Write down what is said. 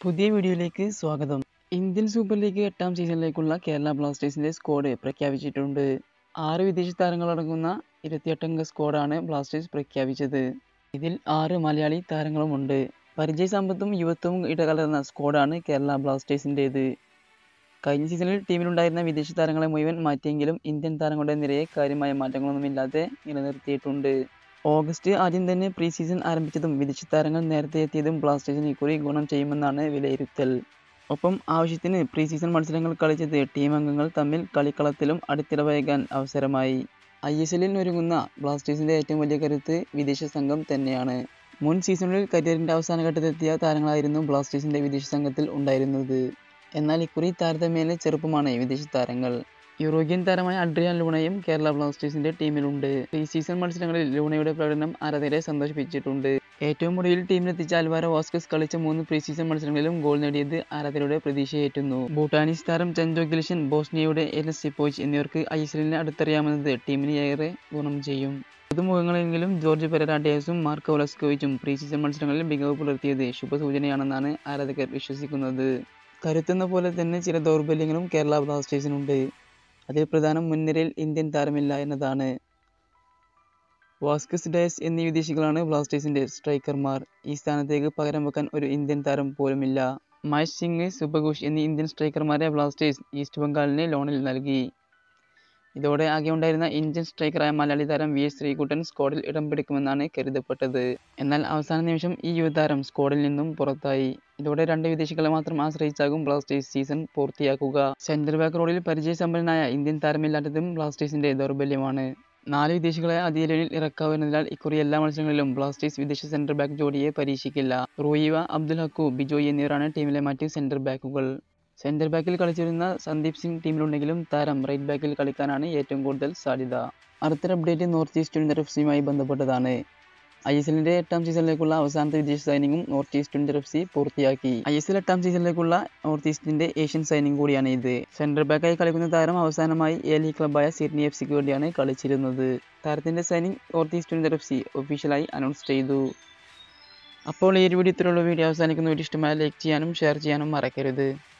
പുതിയ വീഡിയോയിലേക്ക് സ്വാഗതം ഇന്ത്യൻ സൂപ്പർ ലീഗ് എട്ടാം സീസണിലേക്കുള്ള കേരള ബ്ലാസ്റ്റേഴ്സിന്റെ സ്ക്വാഡ് പ്രഖ്യാപിച്ചിട്ടുണ്ട് ആറ് വിദേശ താരങ്ങളടങ്ങുന്ന ഇരുപത്തിയെട്ടംഗ സ്ക്വാഡാണ് ബ്ലാസ്റ്റേഴ്സ് പ്രഖ്യാപിച്ചത് ഇതിൽ ആറ് മലയാളി താരങ്ങളുമുണ്ട് പരിചയസമ്പത്തും യുവത്വവും ഇടകലർന്ന സ്ക്വാഡാണ് കേരള ബ്ലാസ്റ്റേഴ്സിൻ്റേത് കഴിഞ്ഞ സീസണിൽ ടീമിലുണ്ടായിരുന്ന വിദേശ താരങ്ങളെ മുഴുവൻ മാറ്റിയെങ്കിലും ഇന്ത്യൻ താരങ്ങളുടെ നിരയെ കാര്യമായ മാറ്റങ്ങളൊന്നുമില്ലാതെ നിലനിർത്തിയിട്ടുണ്ട് ഓഗസ്റ്റ് ആദ്യം തന്നെ പ്രീ സീസൺ ആരംഭിച്ചതും വിദേശ താരങ്ങൾ നേരത്തെ എത്തിയതും ബ്ലാസ്റ്റേഴ്സിന് ഇക്കുറി ഗുണം ചെയ്യുമെന്നാണ് വിലയിരുത്തൽ ഒപ്പം ആവശ്യത്തിന് പ്രീ സീസൺ മത്സരങ്ങൾ കളിച്ചത് ടീം അംഗങ്ങൾ തമ്മിൽ കളിക്കളത്തിലും അടുത്തിടപഴകാൻ അവസരമായി ഐ എസ് എല്ലിൽ ഒരുങ്ങുന്ന ബ്ലാസ്റ്റേഴ്സിന്റെ ഏറ്റവും വലിയ കരുത്ത് വിദേശ സംഘം തന്നെയാണ് മുൻ സീസണിൽ കരിയറിന്റെ അവസാന ഘട്ടത്തിലെത്തിയ താരങ്ങളായിരുന്നു ബ്ലാസ്റ്റേഴ്സിന്റെ വിദേശ സംഘത്തിൽ ഉണ്ടായിരുന്നത് എന്നാൽ ഇക്കുറി താരതമ്യേന ചെറുപ്പമാണ് വിദേശ താരങ്ങൾ യൂറോപ്യൻ താരമായ അഡ്രിയാൻ ലൂണയും കേരള ബ്ലാസ്റ്റേഴ്സിന്റെ ടീമിലുണ്ട് പ്രീ സീസൺ മത്സരങ്ങളിൽ ലൂണയുടെ പ്രകടനം ആരാധകരെ സന്തോഷിപ്പിച്ചിട്ടുണ്ട് ഏറ്റവും ഒടുവിൽ ടീമിലെത്തിച്ച അൽവാരോ വാസ്കസ് കളിച്ച മൂന്ന് പ്രീ സീസൺ മത്സരങ്ങളിലും ഗോൾ നേടിയത് ആരാധകരുടെ പ്രതീക്ഷയേറ്റുന്നു ഭൂട്ടാനീസ് താരം ചൻജോ ഗിലിഷൻ ബോസ്നിയയുടെ എൽ സിപ്പോച്ച് എന്നിവർക്ക് ഐ എസ് എല്ലിനെ അടുത്തറിയാമെന്നത് ടീമിന് ഏറെ ഗുണം ചെയ്യും പുതുമുഖങ്ങളെങ്കിലും ജോർജ് പെരരാഡിയാസും മാർക്കോ ഒലസ്കോവിച്ചും പ്രീ സീസൺ മത്സരങ്ങളിൽ മികവ് പുലർത്തിയത് ശുഭസൂചനയാണെന്നാണ് ആരാധകർ വിശ്വസിക്കുന്നത് കരുത്തെന്ന പോലെ തന്നെ ചില ദൗർബല്യങ്ങളും കേരള ബ്ലാസ്റ്റേഴ്സിനുണ്ട് അതിൽ പ്രധാനം മുൻനിരയിൽ ഇന്ത്യൻ താരമില്ല എന്നതാണ് വാസ്കസ് ഡയസ് എന്നീ വിദേശികളാണ് ബ്ലാസ്റ്റേഴ്സിന്റെ സ്ട്രൈക്കർമാർ ഈ സ്ഥാനത്തേക്ക് പകരം വെക്കാൻ ഒരു ഇന്ത്യൻ താരം പോലുമില്ല മഹേഷ് സിംഗ് സുബഘോഷ് എന്നീ ഇന്ത്യൻ സ്ട്രൈക്കർമാരെ ബ്ലാസ്റ്റേഴ്സ് ഈസ്റ്റ് ബംഗാളിന് ലോണിൽ നൽകി ഇതോടെ ആകെ ഉണ്ടായിരുന്ന ഇന്ത്യൻ സ്ട്രൈക്കറായ മലയാളി താരം വി എസ് ശ്രീകുട്ടൻ സ്ക്വാഡിൽ ഇടം പിടിക്കുമെന്നാണ് കരുതപ്പെട്ടത് എന്നാൽ അവസാന നിമിഷം ഈ യുവതാരം സ്ക്വാഡിൽ നിന്നും പുറത്തായി ഇതോടെ രണ്ട് വിദേശികളെ മാത്രം ആശ്രയിച്ചാകും ബ്ലാസ്റ്റേഴ്സ് സീസൺ പൂർത്തിയാക്കുക സെന്റർ ബാക്ക് റോഡിൽ പരിചയസമ്പന്നനായ ഇന്ത്യൻ താരമില്ലാത്തതും ബ്ലാസ്റ്റേഴ്സിന്റെ ദൗർബല്യമാണ് നാല് വിദേശികളെ ആദ്യ ലെവലിൽ ഇറക്കാവുന്നതിനാൽ ഇക്കുറി എല്ലാ മത്സരങ്ങളിലും ബ്ലാസ്റ്റേഴ്സ് വിദേശ സെന്റർ ബാക്ക് ജോഡിയെ പരീക്ഷിക്കില്ല റൂയിവ അബ്ദുൽ ഹക്കു ബിജോയ് എന്നിവരാണ് ടീമിലെ മറ്റ് സെന്റർ ബാക്കുകൾ സെന്റർ ബാക്കിൽ കളിച്ചിരുന്ന സന്ദീപ് സിംഗ് ടീമിലുണ്ടെങ്കിലും താരം റൈറ്റ് ബാക്കിൽ കളിക്കാനാണ് ഏറ്റവും കൂടുതൽ സാധ്യത അടുത്തൊരു update North East United F സിയുമായി ബന്ധപ്പെട്ടതാണ് ഐ എസ് എല്ലിന്റെ എട്ടാം സീസണിലേക്കുള്ള അവസാനത്തെ വിദേശ സൈനിങ്ങും North East United F C പൂർത്തിയാക്കി ഐ എസ് എൽ എട്ടാം സീസണിലേക്കുള്ള നോർത്ത് ഈസ്റ്റിന്റെ ഏഷ്യൻ സൈനിങ് കൂടിയാണ് ഇത് സെന്റർ ബാക്കായി കളിക്കുന്ന താരം അവസാനമായി എ ലീഗ് ക്ലബായ സിഡ്നി എഫ് സിക്ക് വേണ്ടിയാണ് കളിച്ചിരുന്നത് താരത്തിന്റെ signing North East United F C ഒഫീഷ്യലായി അനൗൺസ് ചെയ്തു അപ്പോൾ ഈ ഒരു വീഡിയോ ഇത്രയുള്ള വീഡിയോ അവസാനിക്കുന്ന വീഡിയോ ഇഷ്ടമായ ലൈക്ക് ചെയ്യാനും ഷെയർ ചെയ്യാനും മറക്കരുത്